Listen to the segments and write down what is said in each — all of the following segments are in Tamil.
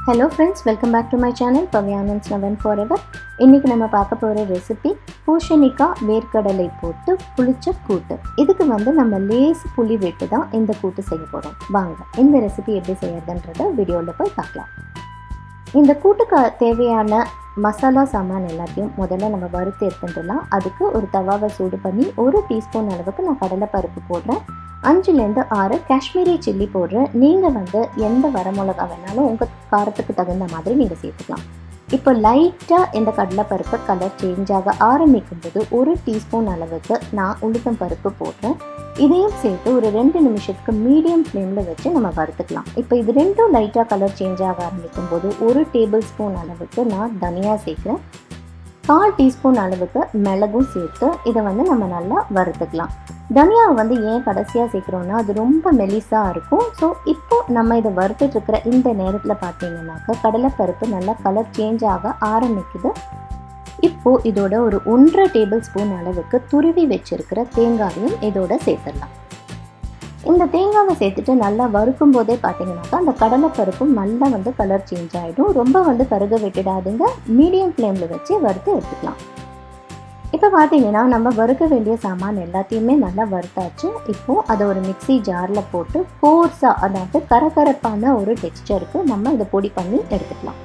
hello friends welcome back to my channel பவியானன்ஸ் நவன் ஃபார் எவர் இன்றைக்கி நம்ம பார்க்க போகிற ரெசிபி பூசணிக்காய் வேர்க்கடலை போட்டு புளிச்ச கூட்டு இதுக்கு வந்து நம்ம லேஸ் புளி விட்டு தான் இந்த கூட்டு செய்ய போகிறோம் வாங்க இந்த ரெசிபி எப்படி செய்யறதுன்றத வீடியோவில் போய் பார்க்கலாம் இந்த கூட்டுக்கு தேவையான மசாலா சாமான் எல்லாத்தையும் முதல்ல நம்ம வறுத்து எடுத்துட்டுலாம் அதுக்கு ஒரு தவாவை சூடு பண்ணி ஒரு டீஸ்பூன் அளவுக்கு நான் கடலைப்பருப்பு போடுறேன் அஞ்சுலேருந்து ஆறு காஷ்மீரி சில்லி போடுறேன் நீங்கள் வந்து எந்த வரமிளகா வேணாலும் உங்கள் காரத்துக்கு தகுந்த மாதிரி நீங்கள் சேர்த்துக்கலாம் இப்போ லைட்டாக இந்த கடலைப்பருப்பு கலர் சேஞ்ச் ஆக ஆரம்பிக்கும் போது ஒரு டீஸ்பூன் அளவுக்கு நான் உளுத்தம் பருப்பு போடுறேன் இதையும் சேர்த்து ஒரு ரெண்டு நிமிஷத்துக்கு மீடியம் ஃப்ளேமில் வச்சு நம்ம வறுத்துக்கலாம் இப்போ இது ரெண்டும் லைட்டாக கலர் சேஞ்ச் ஆக ஆரம்பிக்கும் போது ஒரு டேபிள் ஸ்பூன் அளவுக்கு நான் தனியா சேர்க்குறேன் கால் டீஸ்பூன் அளவுக்கு மிளகும் சேர்த்து இதை வந்து நம்ம நல்லா வறுத்துக்கலாம் தனியாவை வந்து ஏன் கடைசியாக சேர்க்குறோன்னா அது ரொம்ப மெலிசாக இருக்கும் ஸோ இப்போ நம்ம இதை வறுத்துட்டு இருக்கிற இந்த நேரத்தில் பார்த்தீங்கன்னாக்க கடலைப்பருப்பு நல்லா கலர் சேஞ்ச் ஆக ஆரம்பிக்குது இப்போது இதோட ஒரு ஒன்றரை டேபிள் ஸ்பூன் அளவுக்கு துருவி வச்சிருக்கிற தேங்காயையும் இதோட சேர்த்துடலாம் இந்த தேங்காவை சேர்த்துட்டு நல்லா வறுக்கும் போதே பார்த்தீங்கன்னாக்கா அந்த கடலைப்பருப்பும் நல்லா வந்து கலர் சேஞ்ச் ஆகிடும் ரொம்ப வந்து கருக விட்டுடாதுங்க மீடியம் ஃப்ளேமில் வச்சு வறுத்து எடுத்துக்கலாம் இப்போ பார்த்தீங்கன்னா நம்ம வறுக்க வேண்டிய சாமான் எல்லாத்தையுமே நல்லா வறுத்தாச்சு இப்போது அதை ஒரு மிக்சி ஜாரில் போட்டு கோர்ஸாக அதாவது கரகரப்பான ஒரு டெக்ஸ்டருக்கு நம்ம இதை பொடி பண்ணி எடுத்துக்கலாம்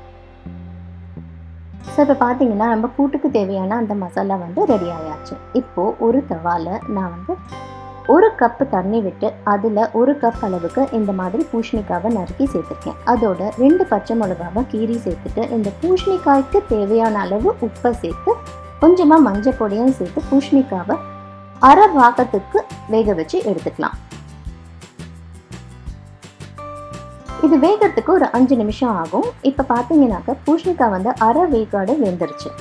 ஸோ இப்போ பார்த்தீங்கன்னா நம்ம கூட்டுக்கு தேவையான அந்த மசாலா வந்து ரெடி ஆயாச்சு இப்போது ஒரு தவாவில் நான் வந்து ஒரு கப்பு தண்ணி விட்டு அதில் ஒரு கப் அளவுக்கு இந்த மாதிரி பூஷணிக்காவை நறுக்கி சேர்த்துருக்கேன் அதோட ரெண்டு பச்சை மிளகாவை கீரி சேர்த்துட்டு இந்த பூஷணிக்காய்க்கு தேவையான அளவு உப்பை சேர்த்து கொஞ்சமாக மஞ்சள் பொடியும் சேர்த்து பூஷணிக்காவை அரை வாக்கத்துக்கு வேக வச்சு எடுத்துக்கலாம் இது வேகத்துக்கு ஒரு அஞ்சு நிமிஷம் ஆகும் இப்போ பார்த்தீங்கன்னாக்க பூஷணிக்காய் வந்து அரை வேக்காடு வெந்துருச்சு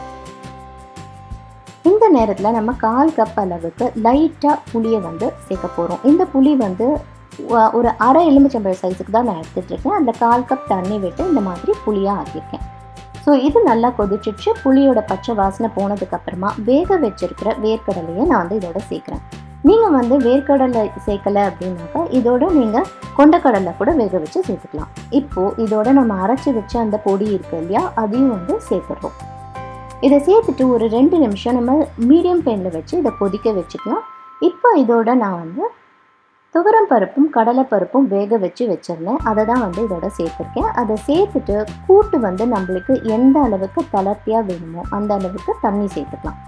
இந்த நேரத்தில் நம்ம கால் கப் அளவுக்கு லைட்டாக புளியை வந்து சேர்க்க போகிறோம் இந்த புளி வந்து ஒரு அரை எலுமிச்சம்பழம் சைஸுக்கு தான் நான் எடுத்துகிட்ருக்கேன் அதில் கால் கப் தண்ணி விட்டு இந்த மாதிரி புளியாக ஆக்கியிருக்கேன் ஸோ இது நல்லா கொதிச்சிச்சு புளியோட பச்சை வாசனை போனதுக்கப்புறமா வேக வச்சிருக்கிற வேர்க்கடலையை நான் வந்து இதோட சேர்க்குறேன் நீங்கள் வந்து வேர்க்கடலை சேர்க்கலை அப்படின்னாக்கா இதோட நீங்கள் கொண்டக்கடலை கூட வேக வச்சு சேர்த்துக்கலாம் இப்போது இதோட நம்ம அரைச்சி வச்ச அந்த பொடி இருக்கு இல்லையா அதையும் வந்து சேர்த்துடுறோம் இதை சேர்த்துட்டு ஒரு ரெண்டு நிமிஷம் நம்ம மீடியம் ஃப்ளேமில் வச்சு இதை கொதிக்க வச்சுக்கலாம் இப்போ இதோட நான் வந்து துவரம் பருப்பும் கடலை பருப்பும் வேக வச்சு வச்சுருந்தேன் அதை தான் வந்து இதோட சேர்த்துருக்கேன் அதை சேர்த்துட்டு கூட்டு வந்து நம்மளுக்கு எந்த அளவுக்கு தளர்த்தியாக வேணுமோ அந்த அளவுக்கு தண்ணி சேர்த்துக்கலாம்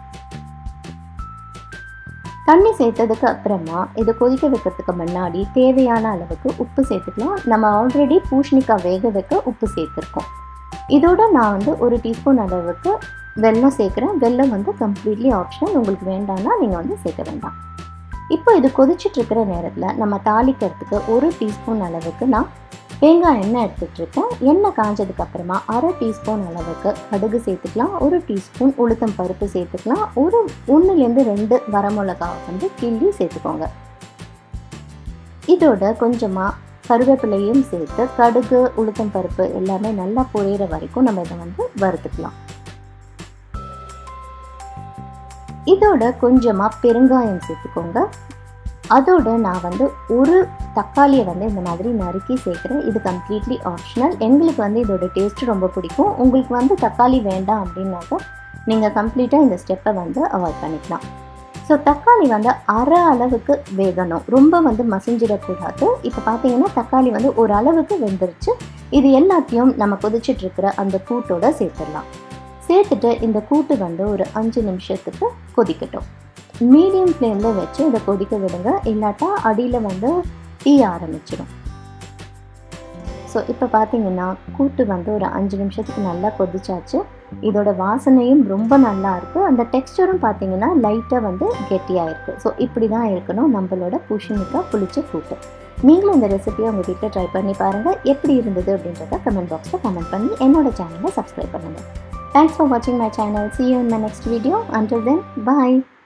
தண்ணி சேர்த்ததுக்கு அப்புறமா இதை கொதிக்க வைக்கிறதுக்கு முன்னாடி தேவையான அளவுக்கு உப்பு சேர்த்துக்கலாம் நம்ம ஆல்ரெடி பூஷணிக்காய் வேக வைக்க உப்பு சேர்த்துருக்கோம் இதோட நான் வந்து ஒரு டீஸ்பூன் அளவுக்கு வெல்லம் சேர்க்குறேன் வெல்லம் வந்து கம்ப்ளீட்லி ஆப்ஷனல் உங்களுக்கு வேண்டாம்னா நீங்கள் வந்து சேர்க்க வேண்டாம் இப்போ இது கொதிச்சிட்ருக்கிற நேரத்தில் நம்ம தாளிக்கிறதுக்கு ஒரு டீஸ்பூன் அளவுக்கு நான் தேங்காய் எண்ணெய் எடுத்துகிட்ருக்கேன் எண்ணெய் காஞ்சதுக்கு அப்புறமா அரை டீஸ்பூன் அளவுக்கு கடுகு சேர்த்துக்கலாம் ஒரு டீஸ்பூன் உளுத்தம் பருப்பு சேர்த்துக்கலாம் ஒரு ஒன்றுலேருந்து ரெண்டு வரமிளகா வந்து கிள்ளி சேர்த்துக்கோங்க இதோட கொஞ்சமாக கருவேப்பிலையும் சேர்த்து கடுகு உளுத்தம் பருப்பு எல்லாமே நல்லா பொரியிற வரைக்கும் நம்ம இதை வந்து வறுத்துக்கலாம் இதோட கொஞ்சமாக பெருங்காயம் சேர்த்துக்கோங்க அதோட நான் வந்து ஒரு தக்காளியை வந்து இந்த மாதிரி நறுக்கி சேர்க்குறேன் இது கம்ப்ளீட்லி ஆப்ஷனல் எங்களுக்கு வந்து இதோட டேஸ்ட் ரொம்ப பிடிக்கும் உங்களுக்கு வந்து தக்காளி வேண்டாம் அப்படின்னாக்கா நீங்கள் கம்ப்ளீட்டாக இந்த ஸ்டெப்பை வந்து அவாய்ட் பண்ணிக்கலாம் ஸோ தக்காளி வந்து அரை அளவுக்கு வேகணும் ரொம்ப வந்து மசிஞ்சிடக்கூடாது இப்போ பார்த்தீங்கன்னா தக்காளி வந்து ஒரு அளவுக்கு வெந்துருச்சு இது எல்லாத்தையும் நம்ம கொதிச்சிட்ருக்கிற அந்த கூட்டோட சேர்த்துடலாம் சேர்த்துட்டு இந்த கூட்டு வந்து ஒரு அஞ்சு நிமிஷத்துக்கு கொதிக்கட்டும் மீடியம் ஃப்ளேமில் வச்சு இதை கொதிக்க விடுங்க இல்லாட்டா அடியில் வந்து தீ ஆரம்பிச்சிடும் ஸோ இப்போ பார்த்தீங்கன்னா கூட்டு வந்து ஒரு அஞ்சு நிமிஷத்துக்கு நல்லா கொதிச்சாச்சு இதோட வாசனையும் ரொம்ப நல்லா இருக்குது அந்த டெக்ஸ்டரும் பார்த்தீங்கன்னா லைட்டாக வந்து கெட்டியாக இருக்குது ஸோ இப்படி தான் இருக்கணும் நம்மளோட பூஷணிக்காய் புளிச்ச கூட்டு நீங்களும் இந்த ரெசிபியை உங்கள் வீட்டில் ட்ரை பண்ணி பாருங்கள் எப்படி இருந்தது அப்படின்றத கமெண்ட் பாக்ஸில் கமெண்ட் பண்ணி என்னோட சேனலை சப்ஸ்கிரைப் பண்ணுங்கள் தேங்க்ஸ் ஃபார் வாட்சிங் my channel see you in my next video until then bye